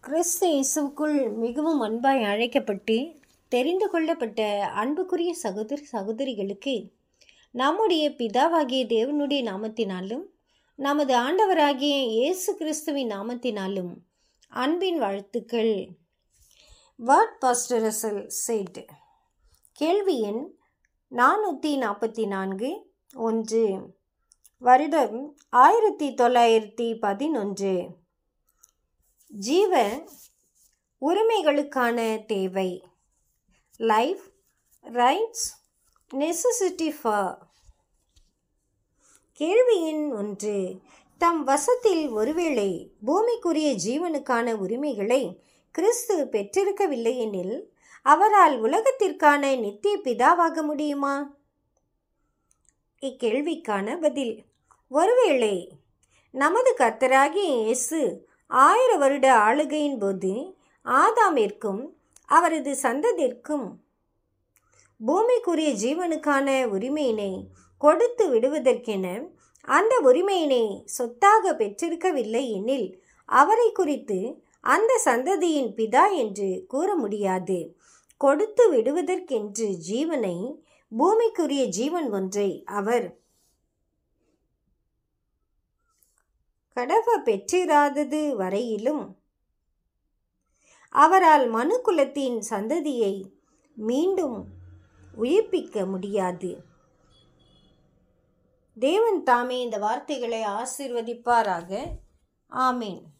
கிறிஸ்து இயேசுவுக்குள் மிகவும் அன்பாய் அழைக்கப்பட்டு தெரிந்து கொள்ளப்பட்ட அன்புக்குரிய சகோதர சகோதரிகளுக்கு நம்முடைய பிதாவாகிய தேவனுடைய நாமத்தினாலும் நமது ஆண்டவராகிய இயேசு கிறிஸ்துவின் நாமத்தினாலும் அன்பின் வாழ்த்துக்கள் வாட் பாஸ்டரசல் செட் கேள்வி எண் நானூற்றி நாற்பத்தி நான்கு ஒன்று வருடம் ஆயிரத்தி தொள்ளாயிரத்தி பதினொன்று ஜீவ உரிமைகளுக்கான தேவை லைஃப் ரைட்ஸ் நெசசிட்டி ஃபார் கேள்வி எண் ஒன்று தம் வசத்தில் ஒருவேளை பூமிக்குரிய ஜீவனுக்கான உரிமைகளை கிறிஸ்து பெற்றிருக்கவில்லை எனில் அவரால் உலகத்திற்கான நித்திய பிதாவாக முடியுமா இக்கேள்விக்கான பதில் ஒருவேளை நமது கர்த்தராகிய இயேசு ஆயிர வருட ஆளுகையின் போது ஆதாமிற்கும் அவரது சந்ததிற்கும் பூமிக்குரிய ஜீவனுக்கான உரிமையினை கொடுத்து விடுவதற்கென அந்த உரிமையினை சொத்தாக பெற்றிருக்கவில்லை எனில் அவரை குறித்து அந்த சந்ததியின் பிதா என்று கூற முடியாது கொடுத்து விடுவதற்கென்று ஜீவனை பூமிக்குரிய ஜீவன் ஒன்றை அவர் கடவ பெற்றிராதது வரையிலும் அவரால் மனு குலத்தின் சந்ததியை மீண்டும் உயிர்ப்பிக்க முடியாது தேவன் தாமே இந்த வார்த்தைகளை ஆசிர்வதிப்பாராக ஆமீன்